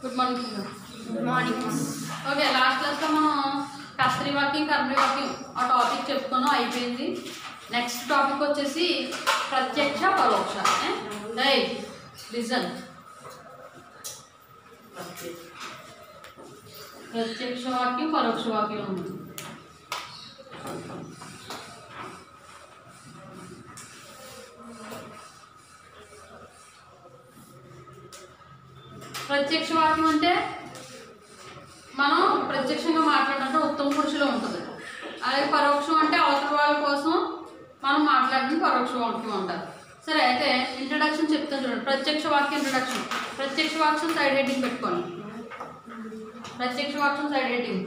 Good morning good morning okay last క్లాస్లో మనం కస్త్రీ వాకింగ్ కర్మీ వాకింగ్ ఆ టాపిక్ చెప్పుకున్నాం అయిపోయింది నెక్స్ట్ టాపిక్ వచ్చేసి ప్రత్యక్ష పరోక్ష డై లిజన్ ప్రత్యక్ష వాక్యం పరోక్ష వాక్యం ఉంది ప్రత్యక్ష వాక్యం అంటే మనం ప్రత్యక్షంగా మాట్లాడినట్టు ఉత్తమ పురుషులో ఉంటుంది అలాగే పరోక్షం అంటే అవతల వాళ్ళ కోసం మనం మాట్లాడిన పరోక్ష వాక్యం అంటారు సరే అయితే ఇంట్రడక్షన్ చెప్తాను చూడండి ప్రత్యక్ష వాక్యం ఇంట్రడక్షన్ ప్రత్యక్ష వాక్యం సైడ్ హెడ్డింగ్ పెట్టుకోండి ప్రత్యక్ష వాక్యం సైడ్ హెడ్డింగ్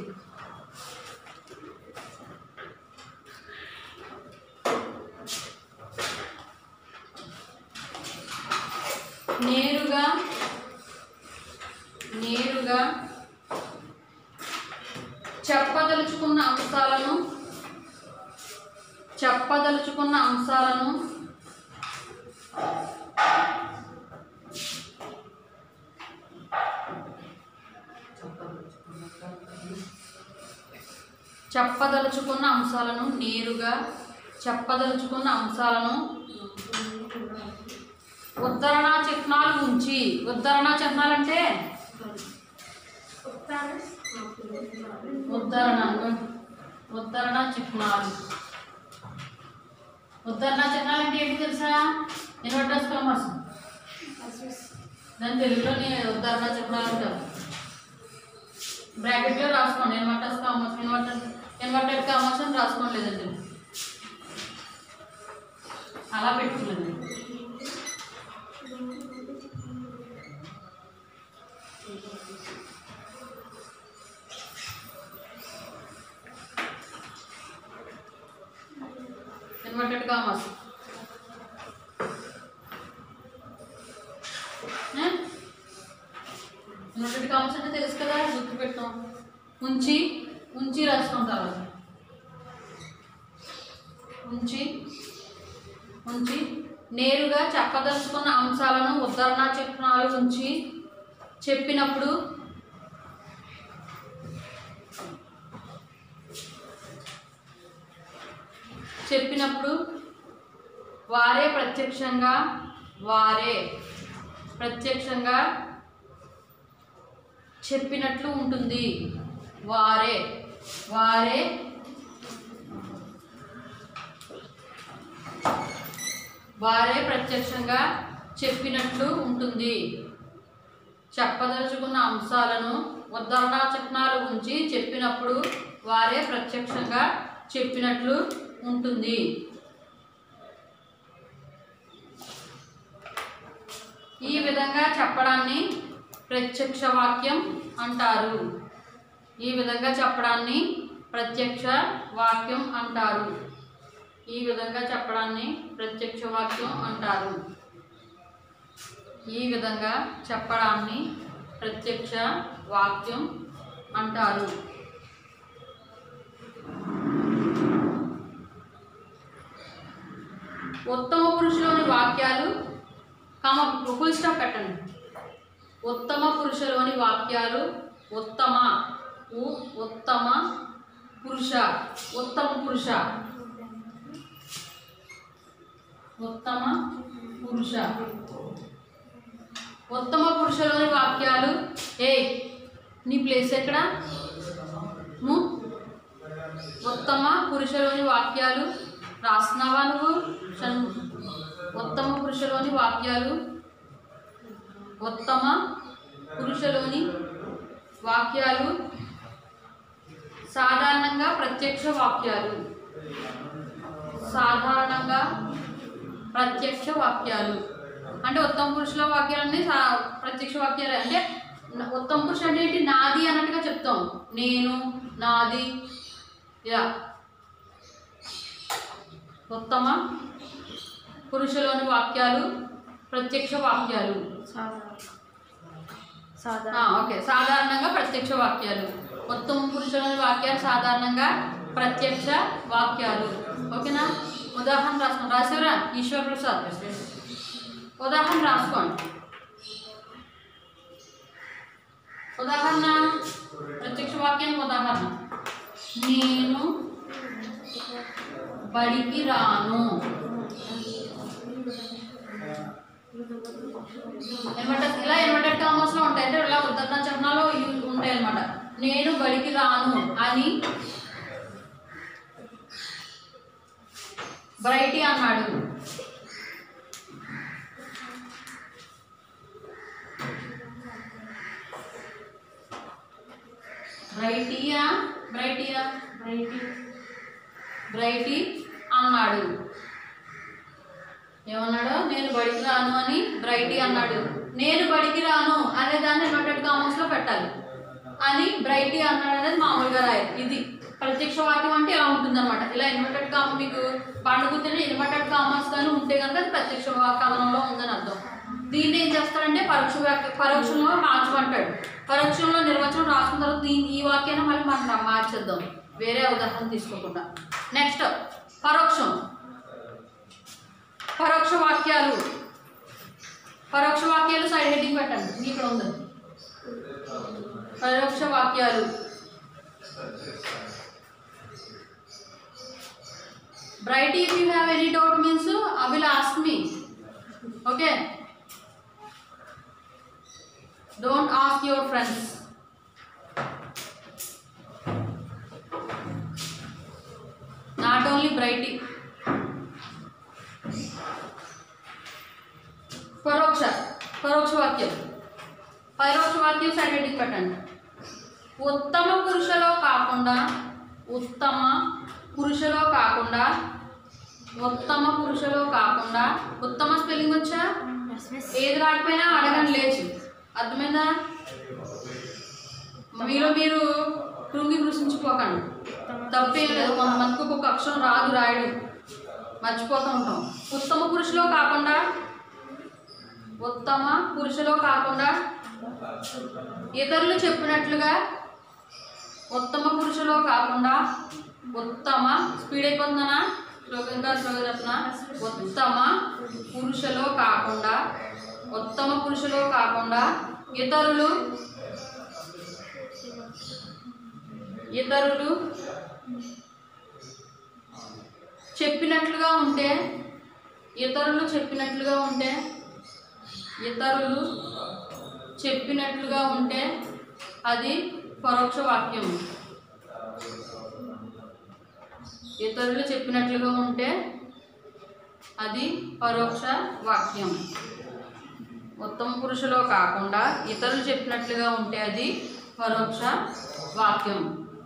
నేరుగా నేరుగా చెప్పదలుచుకున్న అంశాలను చెప్పదలుచుకున్న అంశాలను చెప్పదలుచుకున్న అంశాలను నేరుగా చెప్పదలుచుకున్న అంశాలను ఉద్ధరణ చిహ్నాలు ఉంచి ఉద్ధరణ చిహ్నాలు అంటే ఉద్ధరణ ఉద్ధరణ చిహ్నాలు ఉద్ధరణ చిహ్నాలు అంటే ఏంటి తెలుసా ఇన్వర్టర్స్ కామర్స్ దాని తెలుగులోని ఉద్ధరణ చిహ్నాలు అంటారు బ్రాకెట్లో రాసుకోండి inverters commas inverter inverted commas అని రాసుకోండి లేదండి అలా పెట్టుకోలేదు ఇన్వర్టెడ్ కామర్స్ ఇన్వర్టెడ్ కామర్స్ అంటే తెలుసు కదా గుర్తు పెట్టాం ఉంచి ఉంచి రాసుకుంటారు ఉంచి ఉంచి నేరుగా చెప్పదలుచుకున్న అంశాలను ఉద్ధరణ చిహ్నాలు ఉంచి చెప్పినప్పుడు చెప్పినప్పుడు వారే ప్రత్యక్షంగా వారే ప్రత్యక్షంగా చెప్పినట్లు ఉంటుంది వారే వారే వారే ప్రత్యక్షంగా చెప్పినట్లు ఉంటుంది చెప్పదలుచుకున్న అంశాలను ఉద్ధరణ చిహ్నాలు ఉంచి చెప్పినప్పుడు వారే ప్రత్యక్షంగా చెప్పినట్లు ఉంటుంది ఈ విధంగా చెప్పడాన్ని ప్రత్యక్ష వాక్యం అంటారు ఈ విధంగా చెప్పడాన్ని ప్రత్యక్ష వాక్యం అంటారు ఈ విధంగా చెప్పడాన్ని ప్రత్యక్ష వాక్యం అంటారు ఈ విధంగా చెప్పడాన్ని ప్రత్యక్ష వాక్యం అంటారు ఉత్తమ పురుషులోని వాక్యాలు కామ ఫుల్ స్టాప్ పెట్టండి ఉత్తమ పురుషులోని వాక్యాలు ఉత్తమ ఉ ఉత్తమ పురుష ఉత్తమ పురుష ఉత్తమ పురుష ఉత్తమ పురుషులోని వాక్యాలు ఏ నీ ప్లేస్ ఎక్కడ ము ఉత్తమ పురుషులోని వాక్యాలు రాస్తున్నావా నువ్వు షన్ ఉత్తమ పురుషులోని వాక్యాలు ఉత్తమ పురుషులోని వాక్యాలు సాధారణంగా ప్రత్యక్ష వాక్యాలు సాధారణంగా ప్రత్యక్ష వాక్యాలు అంటే ఉత్తమ పురుషుల వాక్యాలన్నీ సా ప్రత్యక్ష వాక్యాలు అంటే న- ఉత్తమ పురుష అంటే ఏంటి నాది అన్నట్టుగా చెప్తాం నేను నాది ఇలా ఉత్తమ పురుషులోని వాక్యాలు ప్రత్యక్ష వాక్యాలు సాధారణ ఆ, ఓకే సాధారణంగా ప్రత్యక్ష వాక్యాలు ఉత్తమ పురుషులోని వాక్యాలు సాధారణంగా ప్రత్యక్ష వాక్యాలు ఓకేనా ఉదాహరణ రాసుకోండి రాసేవరా ఈశ్వర్ ప్రసాద్ ఉదాహరణ రాసుకోండి ఉదాహరణ ప్రత్యక్ష వాక్యానికి ఉదాహరణ నేను బడికి రాను ఇన్వర్టర్ ఇలా ఇన్వర్టెడ్ కామర్స్ లో ఉంటాయి అంటే ఇలా ఉదాహరణ చిహ్నాలు ఇవి ఉంటాయి అన్నమాట నేను బడికి రాను అని బ్రైటీ అన్నాడు బ్రైటియా బ్రైటియా బ్రైటీ బ్రైటీ అన్నాడు ఏమన్నాడు నేను బడికి రాను అని బ్రైటీ అన్నాడు నేను బడికి రాను అనే దాన్ని ఇన్వర్టెడ్ కామర్స్ లో పెట్టాలి అని బ్రైటీ అన్నాడు అనేది మామూలుగా రాయాలి ఇది ప్రత్యక్ష వాక్యం అంటే ఇలా ఉంటుంది అనమాట ఇలా ఇన్వర్టెడ్ కామ మీకు పండుగుతున్న ఇన్వర్టెడ్ కామర్స్ కానీ ఉంటే కనుక అది ప్రత్యక్ష వా- కథనంలో ఉందని అర్థం దీన్ని ఏం చేస్తారంటే పరోక్ష వాక్య పరోక్షంలో మార్చమంటాడు పరోక్షంలో నిర్వచనం రాసుకున్న తర్వాత దీని ఈ వాక్యాన్ని మళ్ళీ మనం మార్చేద్దాం వేరే ఉదాహరణ తీసుకోకుండా నెక్స్ట్ పరోక్షం పరోక్ష వాక్యాలు పరోక్ష వాక్యాలు సైడ్ హెడ్డింగ్ పెట్టండి ఇది ఇక్కడ ఉంది పరోక్ష వాక్యాలు bright if you have any doubt means I will ask me okay don't ask your friends not only బ్రైటీ పరోక్ష పరోక్ష వాక్యం పరోక్ష వాక్యం సైడెంట్కి పెట్టండి ఉత్తమ పురుషలో కాకుండా ఉత్తమ పురుషలో కాకుండా ఉత్తమ పురుషలో కాకుండా ఉత్తమ స్పెల్లింగ్ వచ్చా ఏది రాకపోయినా అడగండి లేచి అర్థమైందా మీలో మీరు కృంగి కృషించిపోకండి తప్పేం లేదు కొంతమందికి ఒక్కొక్క అక్షరం రాదు రాయడం మర్చిపోతూ ఉంటాం ఉత్తమ పురుషులో కాకుండా ఉత్తమ పురుషులో కాకుండా ఇతరులు చెప్పినట్లుగా ఉత్తమ పురుషులో కాకుండా ఉత్తమ స్పీడ్ అయిపోతుందనా స్లోగా ఇంకా స్లోగా చెప్పనా ఉత్తమ పురుషులో కాకుండా ఉత్తమ పురుషులో కాకుండా ఇతరులు ఇతరులు చెప్పినట్లుగా ఉంటే ఇతరులు చెప్పినట్లుగా ఉంటే ఇతరులు చెప్పినట్లుగా ఉంటే అది పరోక్ష వాక్యం ఇతరులు చెప్పినట్లుగా ఉంటే అది పరోక్ష వాక్యం ఉత్తమ పురుషులో కాకుండా ఇతరులు చెప్పినట్లుగా ఉంటే అది పరోక్ష వాక్యం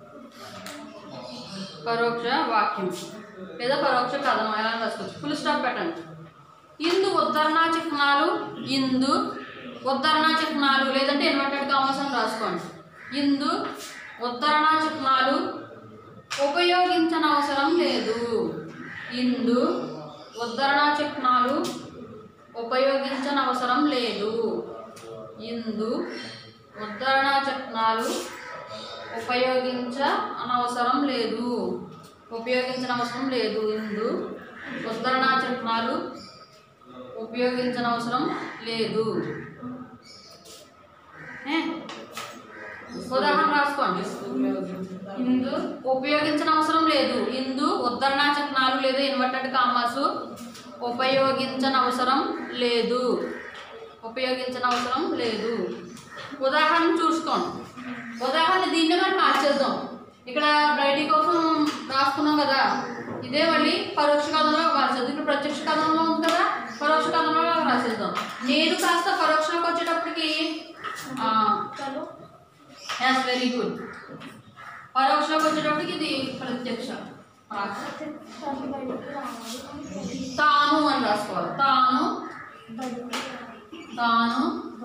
పరోక్ష వాక్యం లేదా పరోక్ష కథనం ఎలా రాసుకోవచ్చు ఫుల్ స్టాప్ పెట్టండి ఇందు ఉద్ధరణ చిహ్నాలు ఇందు ఉద్ధరణ చిహ్నాలు లేదంటే ఇన్వర్టెడ్ కామర్స్ అని రాసుకోండి ఇందు ఉద్ధరణ చిహ్నాలు ఉపయోగించనవసరం లేదు ఇందు ఉద్ధరణ చిహ్నాలు ఉపయోగించనవసరం లేదు ఇందు ఉద్ధరణ చిహ్నాలు ఉపయోగించ అనవసరం లేదు ఉపయోగించనవసరం లేదు ఇందు ఉద్ధరణ చిహ్నాలు ఉపయోగించనవసరం లేదు ఏ? ఉదాహరణ రాసుకోండి ఇందు ఉపయోగించనవసరం లేదు ఇందు ఉద్ధరణ చిహ్నాలు లేదా ఇన్వర్టెడ్ కామాసు ఉపయోగించనవసరం లేదు ఉపయోగించనవసరం లేదు ఉదాహరణ చూసుకోండి ఉదాహరణ దీన్ని మనం మార్చేద్దాం ఇక్కడ బ్రైటీ కోసం రాసుకున్నాం కదా ఇదే మళ్ళీ పరోక్ష కథంలో రాసేద్దాం ఇప్పుడు ప్రత్యక్ష కథంలో ఉంది కదా పరోక్ష కథంలో రాసేద్దాం నేను కాస్త పరోక్షలోకి వచ్చేటప్పటికి ఎస్ వెరీ గుడ్ పరోక్షలోకి వచ్చేటప్పటికి ఇది ప్రత్యక్ష తాను అని రాసుకోవాలి తాను తాను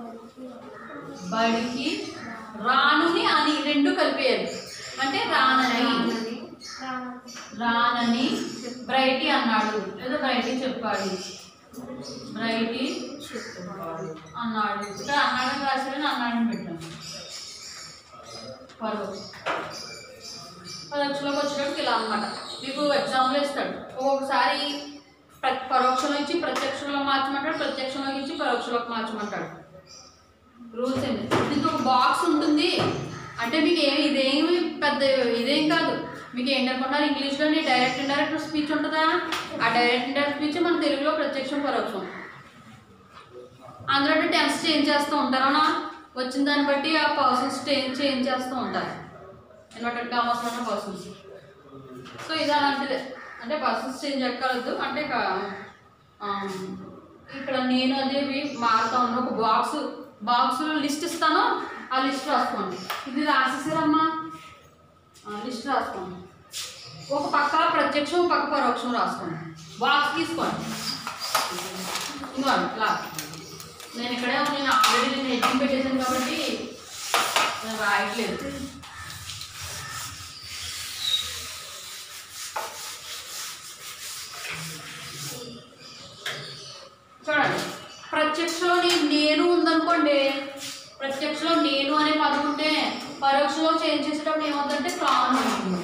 బడికి రానుని అని రెండు కలిపేయాలి అంటే రానని రానని బ్రైటీ అన్నాడు లేదా బ్రైటీ చెప్పాడు బ్రైటీ అన్నాడు ఇక్కడ అన్నాడని రాశాడని అన్నాడని పెట్టాను పరోక్ష పరోక్షలోకి వచ్చేటప్పుడు ఇలా అన్నమాట మీకు ఎగ్జామ్లో ఇస్తాడు ఒక్కొక్కసారి ప్ర- పరోక్షంలో ఇచ్చి ప్రత్యక్షంలో మార్చమంటాడు ప్రత్యక్షంలో ఇచ్చి పరోక్షంలోకి మార్చమంటాడు రూల్స్ ఏంటి దీనికి ఒక బాక్స్ ఉంటుంది అంటే మీకు ఏమి ఇదేమి పెద్ద ఇదేం కాదు మీకు ఏంటనుకుంటున్నారు ఇంగ్లీష్లోని డైరెక్ట్ ఇండైరెక్ట్ స్పీచ్ ఉంటుందా ఆ డైరెక్ట్ ఇండైరెక్ట్ స్పీచ్ మన తెలుగులో ప్రత్యక్షం పరోక్షం అందులో టెన్స్ చేంజ్ చేస్తూ ఉంటారా వచ్చిన దాన్ని బట్టి ఆ పర్సన్స్ చేంజ్ చేంజ్ చేస్తూ ఉంటారు ఇన్వర్టెడ్ కామర్స్లో ఉన్న పర్సన్స్ సో ఇది అలాంటిదే అంటే పర్సన్స్ చేంజ్ ఎక్కర్లేదు అంటే క- ఆ, ఇక్కడ నేను అదేవి మారుతా ఉన్నాను ఒక బాక్స్ బాక్స్లో లిస్ట్ ఇస్తాను ఆ లిస్ట్ రాసుకోండి ఇది రాసేసారమ్మా లిస్ట్ రాసుకోండి ఒక పక్క ప్రత్యక్షం ఒక పక్క పరోక్షం రాసుకోండి బాక్స్ తీసుకోండి ఇదిగోండి ఇలా నేను ఇక్కడే నేను ఆల్రెడీ నేను హెడ్డింగ్ పెట్టేశాను కాబట్టి నేను రాయట్లేదు చూడండి ప్రత్యక్షలో నీ- నేను ఉందనుకోండి ప్రత్యక్షలో నేను అనే పదం ఉంటే పరోక్షలో చేంజ్ చేసేటప్పుడు ఏమవుతుందంటే తాను ఉంటుంది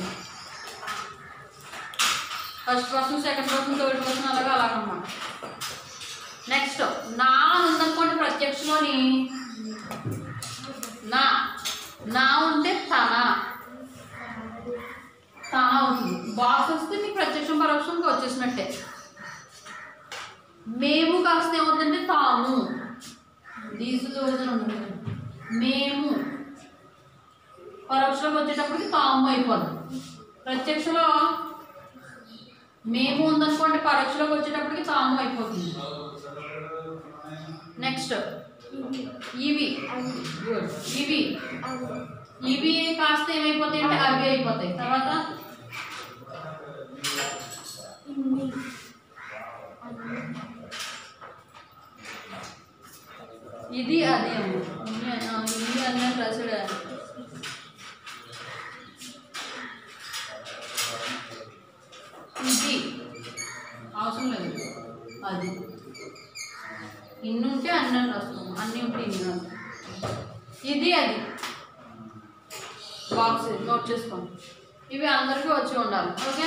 first person second person third person అలాగా అలాగనమాట నెక్స్ట్ నా అని ఉందనుకోండి ప్రత్యక్షలోని నా నా ఉంటే తన తన అవుతుంది బాక్స్ వస్తే మీకు ప్రత్యక్షం పరోక్షంగా వచ్చేసినట్టే మేము కాస్త ఏమవుతుందంటే తాము దీసు ఉంటుంది మేము పరోక్షంలోకి వచ్చేటప్పటికి తాము అయిపోద్ది ప్రత్యక్షలో మేము ఉందనుకోండి పరోక్షలోకి వచ్చేటప్పటికి తాము అయిపోతుంది నెక్స్ట్ ఇవి గుడ్ ఇవి ఇవి కాస్త ఏమైపోతాయి అంటే అవి అయిపోతాయి తర్వాత ఇది అది అమ్మ ఇది, ఆ, ఇది అన్నీ రాసాడు ఇది అవసరం లేదు అది ఇన్ని ఉంటే అన్నీ అని రాస్తాము అన్నీ ఉంటే ఇన్ని రాస్తాం ఇది అది బాక్స్ నోట్ చేసుకోండి ఇవి అందరికీ వచ్చి ఉండాలి ఓకే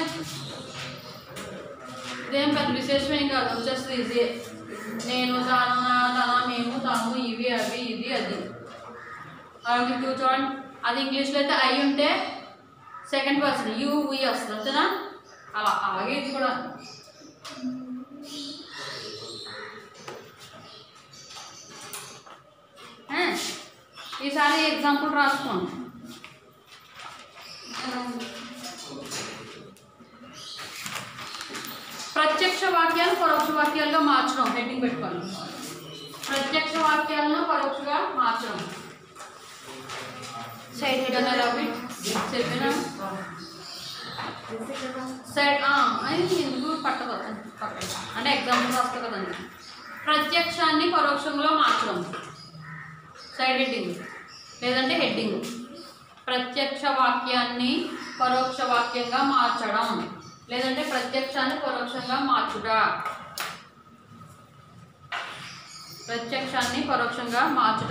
ఇదేం పెద్ద విశేషం ఏం కాదు వచ్చేస్తుంది ఈజీ నేను తన తన మేము తాము ఇవి అవి ఇది అది అలా మీకు చూడండి అది ఇంగ్లీష్లో అయితే ఐ ఉంటే సెకండ్ పర్సన్ యూ వీ వస్తుంది అంతేనా అలా అలాగే ఇది కూడా ఆ, ఈసారి ఎగ్జాంపుల్ రాసుకోండి ప్రత్యక్ష వాక్యాలు పరోక్ష వాక్యాలుగా మార్చడం హెడ్డింగ్ పెట్టుకోండి ప్రత్యక్ష వాక్యాలను పరోక్షగా మార్చడం సైడ్ హెడ్ అనేది అవి చెప్పిన సైడ్ అది ఎందుకు పట్టదు పట్టదు అంటే ఎగ్జాంపుల్ రాస్తా కదండి ప్రత్యక్షాన్ని పరోక్షంలో మార్చడం సైడ్ హెడ్డింగ్ లేదంటే హెడ్డింగ్ ప్రత్యక్ష వాక్యాన్ని పరోక్ష వాక్యంగా మార్చడం లేదంటే ప్రత్యక్షాన్ని పరోక్షంగా మార్చుట ప్రత్యక్షాన్ని పరోక్షంగా మార్చుట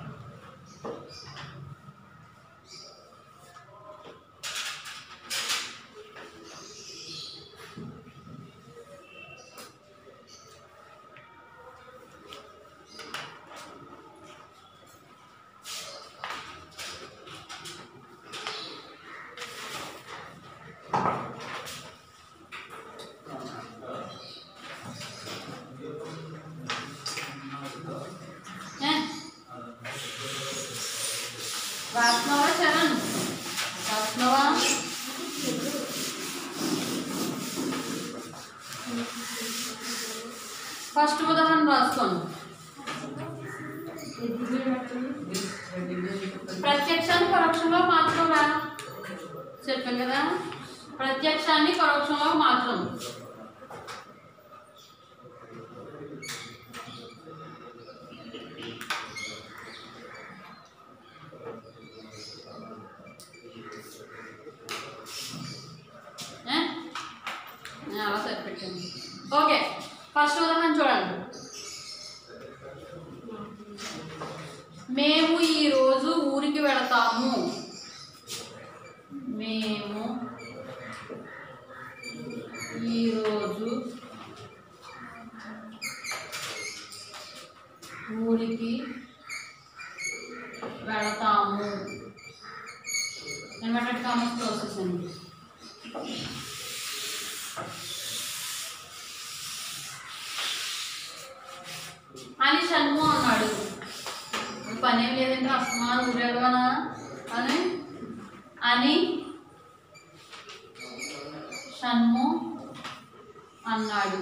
ఏ? రాస్తున్నావా చరణ్ రాస్తున్నావా ఫస్ట్ ఉదాహరణ రాసుకోండి ప్రత్యక్షాన్ని పరోక్షంలో మార్చడం రా చెప్పాను కదా ప్రత్యక్షాన్ని పరోక్షంలో మార్చడం ఏ? నేను అలా సరిపెట్టాను ఓకే ఫస్ట్ ఉదాహరణ చూడండి మేము ఈరోజు ఊరికి వెళతాము మేము ఈరోజు ఇన్వర్టెడ్ కామర్స్ ప్రాసెస్ అండి అని షణ్ము అన్నాడు "నువ్వు పని ఏం లేదంటే అస్తమానం ఊరేగవనా అని అని షణ్ము అన్నాడు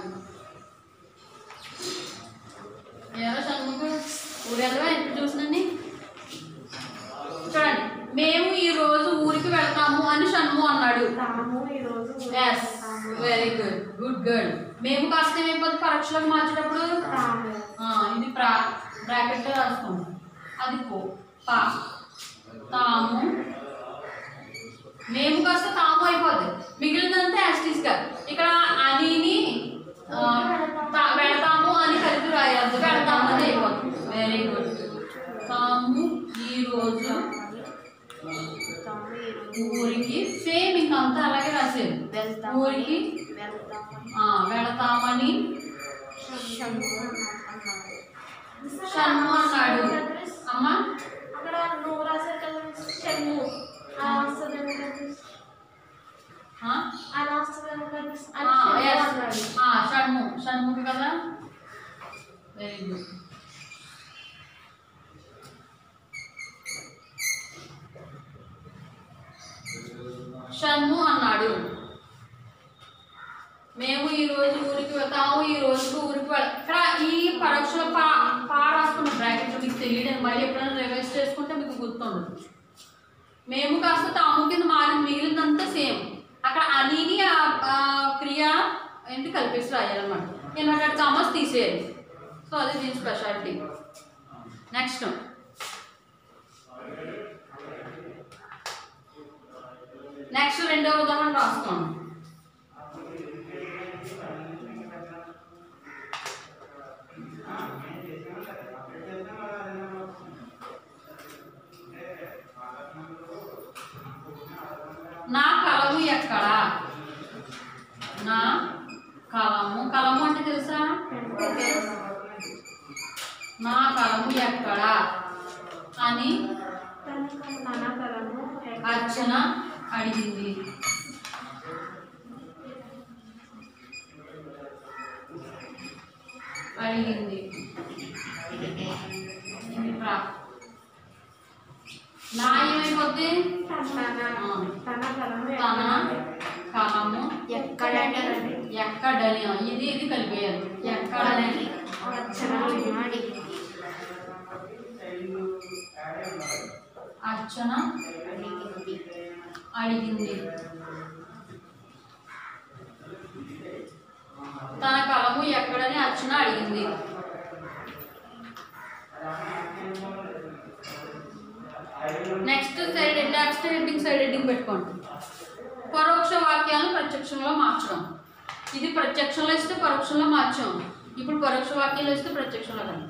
ఎవరో షణ్ముఖు ఊరెళ్ళవా ఎప్పుడు చూసినండి చూడండి మేము ఈ రోజు ఊరికి వెళ్తాము అని షణ్ము అన్నాడు తాము ఈరోజు yes very good good girl మేము కాస్త ఏమైపోతుంది పరీక్షలకు మార్చేటప్పుడు తాము ఆ, ఇది ప్రా బ్రాకెట్లో రాసుకోండి అది పో పా తాము మేము కాస్త తాము అయిపోద్ది మిగిలినంతా యాస్టీస్గా ఇక్కడ అనిని ఆ, తా- వెళతాము అని కలిపి రాయద్దు వెళతాము అని అయిపోతుంది వెరీ గుడ్ తాము ఈరోజు తాము ఈరోజు ఊరికి సేమ్ ఇంకంతా అలాగే రాసేది వెళ్తాము ఊరికి వెళ్తామని ఆ, వెళతామని షణ్ము అన్నాడు షణ్ము అన్నాడు అమ్మ అక్కడ నువ్వు రాశారు కదా షణ్ము ఆ వస్తుంది ఏమిటంటే ఆ? అలా వస్తుంది ఏమిటంటే ఆ, yes. అన్నాడు ఆ, షణ్ము షణ్ముఖి కదా వెరీ గుడ్ షణ్ము అన్నాడు మేము ఈ రోజు ఊరికి వెళ్తాము ఈ రోజు ఊరికి వెళ్ ఇక్కడ ఈ పరీక్షలో పా పా రాసుకున్న బ్రాకెట్లో మీకు తెలియడం మళ్ళీ ఎప్పుడైనా రివైజ్ చేసుకుంటే మీకు గుర్తుండదు మేము కాస్త తాము కింద మారింది మిగిలినంతా సేమ్ అక్కడ అనిని ఆ ఆ క్రియ ఏంటి కల్పేసి రాయాలన్నమాట ఇన్వర్టెడ్ కామర్స్ తీసేయాలి సో అది దీని స్పెషాలిటీ నెక్స్ట్ నెక్స్ట్ రెండవ ఉదాహరణ రాసుకోండి నా కలము ఎక్కడ నా కలము కలము అంటే తెలుసా నా కలము ఎక్కడ అని తనకలము అర్చన అడిగింది అడిగింది ఇది ప్రా- నా ఏమైపోద్ది తన తన కలము తన కలము ఎక్కడని ఎక్కడని ఇది ఇది కలిపేయాలి ఎక్కడని అర్చన అడిగింది అర్చన అడిగింది అడిగింది తన కలము ఎక్కడని అర్చన అడిగింది next side next heading side heading పెట్టుకోండి పరోక్ష వాక్యాలను ప్రత్యక్షంలో మార్చడం ఇది ప్రత్యక్షంలో ఇస్తే పరోక్షంలో మార్చాం ఇప్పుడు పరోక్ష వాక్యాలు ఇస్తే ప్రత్యక్షంలో కానీ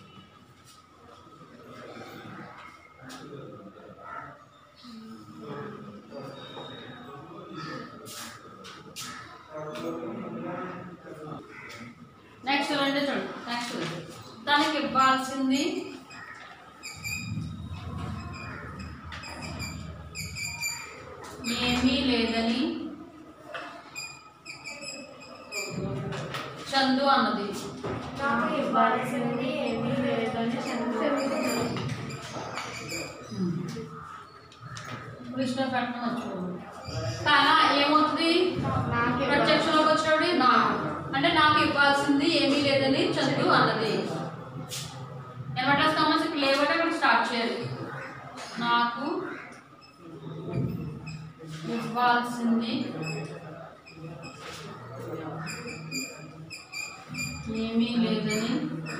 నెక్స్ట్ రండి చూడండి నెక్స్ట్ దానికి ఇవ్వాల్సింది ఏమీ లేదని చందు అన్నది నాకు ఇవ్వాల్సింది ఏమీ లేదని చంద్రుడు కృష్ణ పెట్టడం మర్చిపోదు కానీ ఏమవుతుంది నాకు ప్రత్యక్షంలోకి వచ్చినప్పుడు నా అంటే నాకు ఇవ్వాల్సింది ఏమీ లేదని చందు అన్నది ఎన్వర్టర్స్ కామర్స్ ఇక్కడ లేవట అక్కడ స్టార్ట్ చేయాలి నాకు ఇవ్వాల్సింది ఏమీ లేదని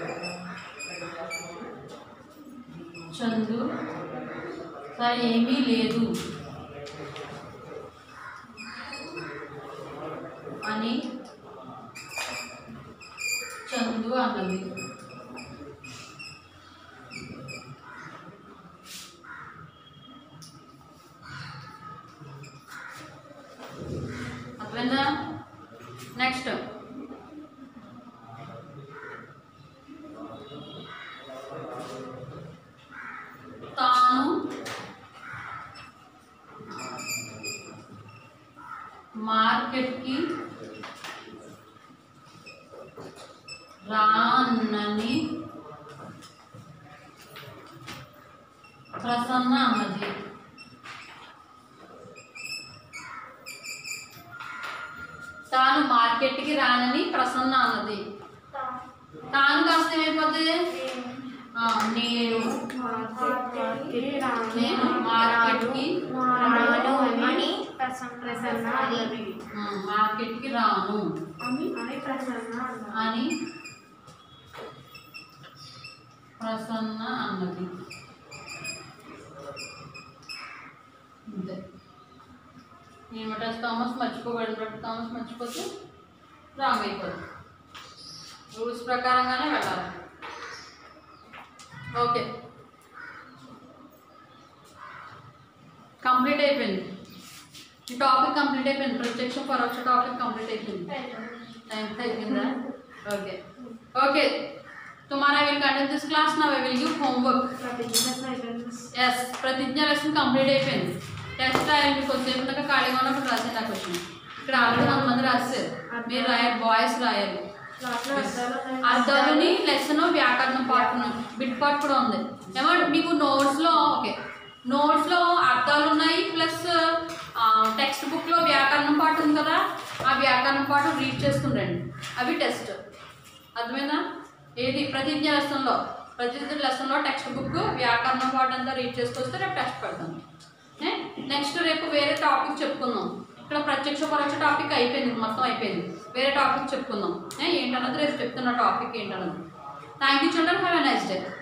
చందు సరే ఏమీ లేదు అని చందు అన్నది అర్థమైందా నెక్స్ట్ తాను మార్కెట్కి రానని ప్రసన్న అన్నది తాను మార్కెట్కి రానని ప్రసన్న అన్నది తాను కాస్త ఏమైపోతుంది ఆ, నేను నేను మార్కెట్కి రాను అని ప్రసన్న అన్నది ఆ, మార్కెట్కి రాను అని ప్రసన్న అన్నది అని ప్రసన్న అన్నది అంతే ఇన్వర్టర్స్ థామస్ మర్చిపోబడిన థామస్ మర్చిపోతే రాంగ్ అయిపోతుంది రూల్స్ ప్రకారంగానే వెళ్ళాలి ఓకే కంప్లీట్ అయిపోయింది ఈ టాపిక్ కంప్లీట్ అయిపోయింది ప్రత్యక్ష పరోక్ష టాపిక్ కంప్లీట్ అయిపోయింది టైం అయిపోయిందా okay okay tomorrow I will conduct this class now I will give homework yes ప్రతిజ్ఞ లెసన్ కంప్లీట్ అయిపోయింది టెస్ట్ రాయండి కొద్దిసేపు దాకా ఖాళీగా ఉన్నప్పుడు రాసేది ఆ క్వశ్చన్ ఇక్కడ ఆల్రెడీ కొంతమంది రాశారు మీరు రాయాలి బాయ్స్ రాయాలి అర్థాలని లెసన్ వ్యాకరణం పార్ట్ బిట్ పార్ట్ కూడా ఉంది ఏమో మీకు నోట్స్లో ఓకే నోట్స్లో అర్థాలు ఉన్నాయి ప్లస్ టెక్స్ట్ బుక్లో వ్యాకరణం పార్ట్ ఉంది కదా ఆ వ్యాకరణం పార్ట్ రీడ్ చేసుకుంటండి అవి టెస్ట్ అర్థమైందా ఏది ప్రతిజ్ఞ లెసన్లో ప్రతిజ్ఞ లెసన్లో టెక్స్ట్ బుక్ వ్యాకరణం పార్ట్ అంతా రీడ్ చేసుకొస్తే రేపు టెస్ట్ పెడతాను నెక్స్ట్ రేపు వేరే టాపిక్ చెప్పుకుందాం ఇక్కడ ప్రత్యక్ష పరోక్ష టాపిక్ అయిపోయింది మొత్తం అయిపోయింది వేరే టాపిక్ చెప్పుకుందాం ఏ, ఏంటన్నది రేపు చెప్తున్న టాపిక్ ఏంటన్నది thank you children have a nice day